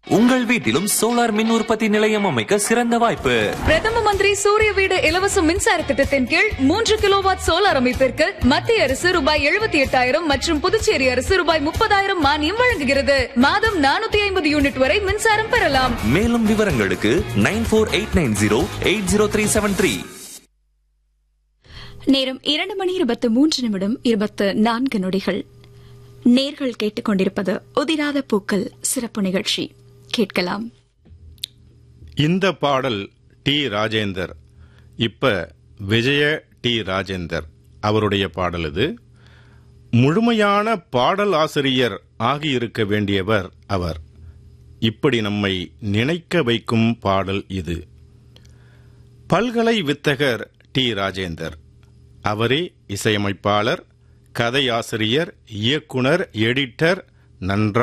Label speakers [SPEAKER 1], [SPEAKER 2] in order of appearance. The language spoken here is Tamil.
[SPEAKER 1] உங்கள் வீட்டிலும் சோலார் மின் உற்பத்தி நிலையம் அமைக்க சிறந்த வாய்ப்பு
[SPEAKER 2] பிரதம மந்திரி சூரிய வீடு இலவச மின்சார திட்டத்தின் கீழ் மூன்று கிலோவாட் சோலார் அமைப்பிற்கு மத்திய அரசு ரூபாய் எழுபத்தி எட்டாயிரம் மற்றும் புதுச்சேரி அரசு ரூபாய் முப்பதாயிரம் மானியம் வழங்குகிறது மாதம் நானூத்தி ஐம்பது யூனிட் வரை மின்சாரம் பெறலாம்
[SPEAKER 1] மேலும் விவரங்களுக்கு nine four eight nine zero eight zero three seven three
[SPEAKER 3] நேரம் இரண்டு மணி இருபத்து மூன்று நிமிடம் இருபத்து நான்கு நொடிகள் நேர்கள் கேட்டுக்கொண்டிருப்பது உதிராத பூக்கள் சிறப்பு நிகழ்ச்சி கேட்கலாம்
[SPEAKER 4] இந்த பாடல் டி ராஜேந்தர் இப்ப விஜய டி ராஜேந்தர் அவருடைய பாடல் இது முழுமையான பாடல் ஆசிரியர் ஆகியிருக்க வேண்டியவர் அவர் இப்படி நம்மை நினைக்க வைக்கும் பாடல் இது பல்கலை வித்தகர் டி ராஜேந்தர் அவரே இசையமைப்பாளர் கதையாசிரியர் இயக்குனர் எடிட்டர் நன்றா